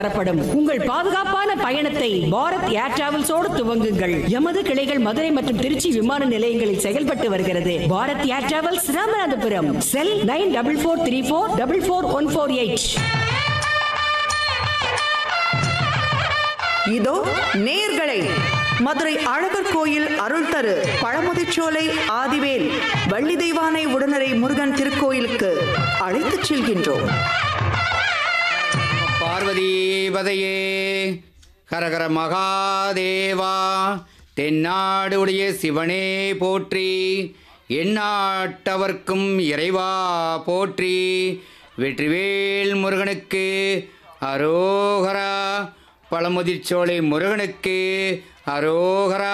தரப்படும் உங்கள் பாதுகாப்பான பயணத்தை பாரத் ஏர் டிராவல்ஸோடு துவங்குங்கள் எமது கிளைகள் மதுரை மற்றும் திருச்சி விமான நிலையங்களில் செயல்பட்டு வருகிறது Bharat air travels Ramanathapuram cell nine double four three four double four one four eight இதோ நேர்களை மதுரை அழகர் கோயில் அருள் தரு பழமுதிர்ச்சோலை ஆதிவேல் வள்ளி தெய்வானை உடனரை முருகன் திருக்கோயிலுக்கு அழைத்துச் செல்கின்றோம் பார்வதிபதையே ஹரஹர மகாதேவா தென்னாடு உடைய சிவனே போற்றி எந்நாட்டவர்க்கும் இறைவா போற்றி வெற்றிவேல் முருகனுக்கு அரோகரா பழமுதிர்ச்சோலை முருகனுக்கு அரோகரா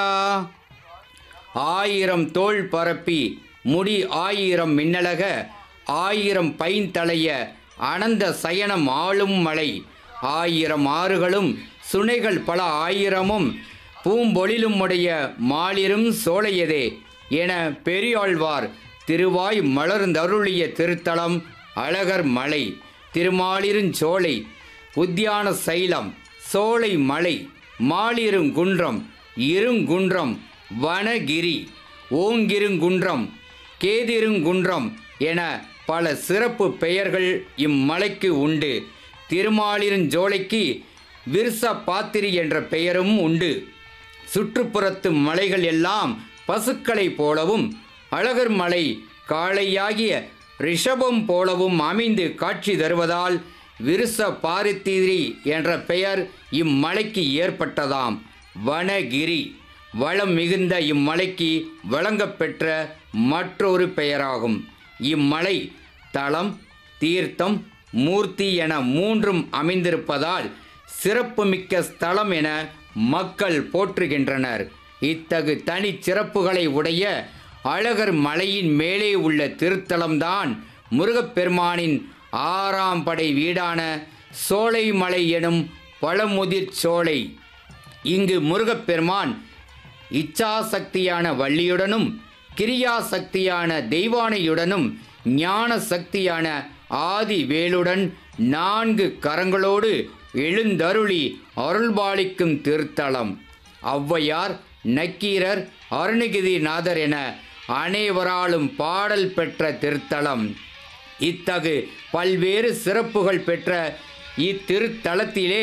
ஆயிரம் தோள் பரப்பி முடி ஆயிரம் மின்னலக ஆயிரம் பைந்தளைய அனந்த சயனம் ஆளும் மலை ஆயிரம் ஆறுகளும் சுனைகள் பல ஆயிரமும் பூம்பொழிலும் உடைய மாலிரும் சோலையதே என பெரியாழ்வார் திருவாய் மலர்ந்தருளிய திருத்தலம் அழகர் மலை திருமாலிருஞ்சோலை உத்தியான சைலம் சோலை மலை மாலிருங்குன்றம் இருங்குன்றம் வனகிரி ஓங்கிருங்குன்றம் கேதிருங்குன்றம் என பல சிறப்பு பெயர்கள் இம்மலைக்கு உண்டு திருமாலிருஞ்சோலைக்கு விர்ச பாத்திரி என்ற பெயரும் உண்டு சுற்றுப்புறத்து மலைகள் எல்லாம் பசுக்களைப் போலவும் அழகர் மலை காளையாகிய ரிஷபம் போலவும் அமைந்து காட்சி தருவதால் விருச பாரித்திரி என்ற பெயர் இம்மலைக்கு ஏற்பட்டதாம் வனகிரி வளம் மிகுந்த இம்மலைக்கு வழங்கப்பெற்ற மற்றொரு பெயராகும் இம்மலை தலம் தீர்த்தம் மூர்த்தி என மூன்றும் அமைந்திருப்பதால் சிறப்புமிக்க ஸ்தலம் என மக்கள் போற்றுகின்றனர் இத்தகு தனி சிறப்புகளை உடைய அழகர் மலையின் மேலே உள்ள திருத்தலம்தான் முருகப்பெருமானின் ஆறாம் படை வீடான சோலைமலை எனும் பழமுதிர் சோலை இங்கு முருகப்பெருமான் இச்சாசக்தியான வள்ளியுடனும் கிரியா சக்தியான தெய்வானையுடனும் ஞான சக்தியான ஆதி வேலுடன் நான்கு கரங்களோடு எழுந்தருளி அருள்பாலிக்கும் திருத்தலம் ஔவையார் நக்கீரர் அருணகிரிநாதர் என அனைவராலும் பாடல் பெற்ற திருத்தலம் இத்தகு பல்வேறு சிறப்புகள் பெற்ற இத்திருத்தலத்திலே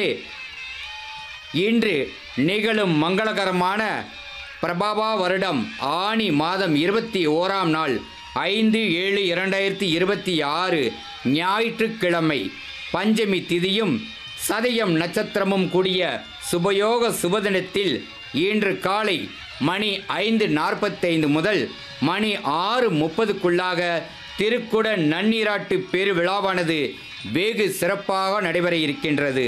இன்று நிகழும் மங்களகரமான பிரபாபா வருடம் ஆனி மாதம் இருபத்தி ஓராம் நாள் ஐந்து ஏழு இரண்டாயிரத்தி இருபத்தி ஆறு ஞாயிற்றுக்கிழமை பஞ்சமி திதியும் சதயம் நட்சத்திரமும் கூடிய சுபயோக சுபதினத்தில் இன்று காலை மணி ஐந்து நாற்பத்தைந்து முதல் மணி ஆறு முப்பதுக்குள்ளாக திருக்குட நன்னீராட்டு பெருவிழாவானது வெகு சிறப்பாக நடைபெற இருக்கின்றது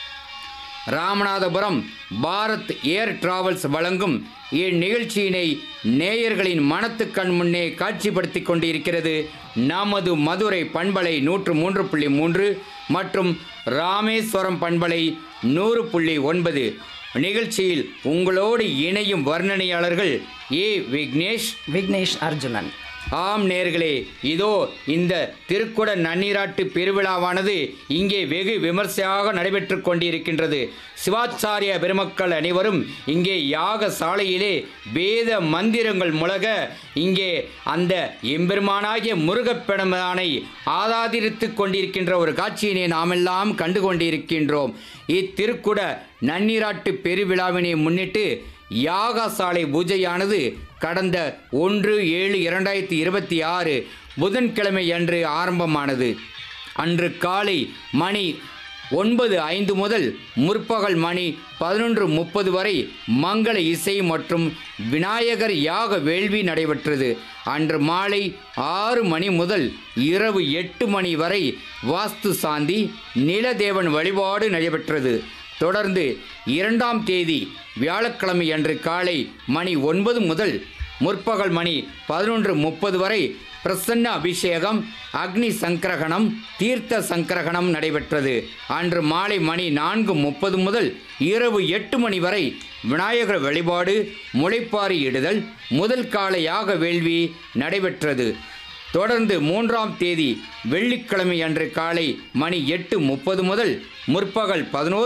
ராமநாதபுரம் பாரத் ஏர் டிராவல்ஸ் வழங்கும் இந்நிகழ்ச்சியினை நேயர்களின் மனத்துக்கண் முன்னே காட்சிப்படுத்தி கொண்டிருக்கிறது நமது மதுரை பண்பலை நூற்று மூன்று புள்ளி மூன்று மற்றும் ராமேஸ்வரம் பண்பலை நூறு புள்ளி ஒன்பது நிகழ்ச்சியில் உங்களோடு இணையும் வர்ணனையாளர்கள் ஏ விக்னேஷ் விக்னேஷ் அர்ஜுனன் ஆம் நேர்களே இதோ இந்த திருக்குட நன்னீராட்டு பெருவிழாவானது இங்கே வெகு விமர்சையாக நடைபெற்று கொண்டிருக்கின்றது சிவாச்சாரிய பெருமக்கள் அனைவரும் இங்கே யாக சாலையிலே வேத மந்திரங்கள் முழக இங்கே அந்த எம்பெருமானாகிய முருகப்பெருமானை ஆதாதிரித்து கொண்டிருக்கின்ற ஒரு காட்சியினை நாமெல்லாம் கண்டு கொண்டிருக்கின்றோம் இத்திருக்குட நன்னீராட்டு பெருவிழாவினை முன்னிட்டு யாகசாலை பூஜையானது கடந்த ஒன்று ஏழு இரண்டாயிரத்தி இருபத்தி ஆறு புதன்கிழமை அன்று ஆரம்பமானது அன்று காலை மணி ஒன்பது ஐந்து முதல் முற்பகல் மணி பதினொன்று முப்பது வரை மங்கள இசை மற்றும் விநாயகர் யாக வேள்வி நடைபெற்றது அன்று மாலை ஆறு மணி முதல் இரவு எட்டு மணி வரை வாஸ்து சாந்தி நிலதேவன் வழிபாடு நடைபெற்றது தொடர்ந்து இரண்டாம் தேதி வியாழக்கிழமை அன்று காலை மணி ஒன்பது முதல் முற்பகல் மணி பதினொன்று முப்பது வரை பிரசன்ன அபிஷேகம் அக்னி சங்கிரகணம் தீர்த்த சங்கிரகணம் நடைபெற்றது அன்று மாலை மணி நான்கு முப்பது முதல் இரவு எட்டு மணி வரை விநாயகர் வழிபாடு முளைப்பாரி இடுதல் முதல் கால யாக வேள்வி நடைபெற்றது தொடர்ந்து மூன்றாம் தேதி வெள்ளிக்கிழமை அன்று காலை மணி எட்டு முப்பது முதல் முற்பகல் பதினோரு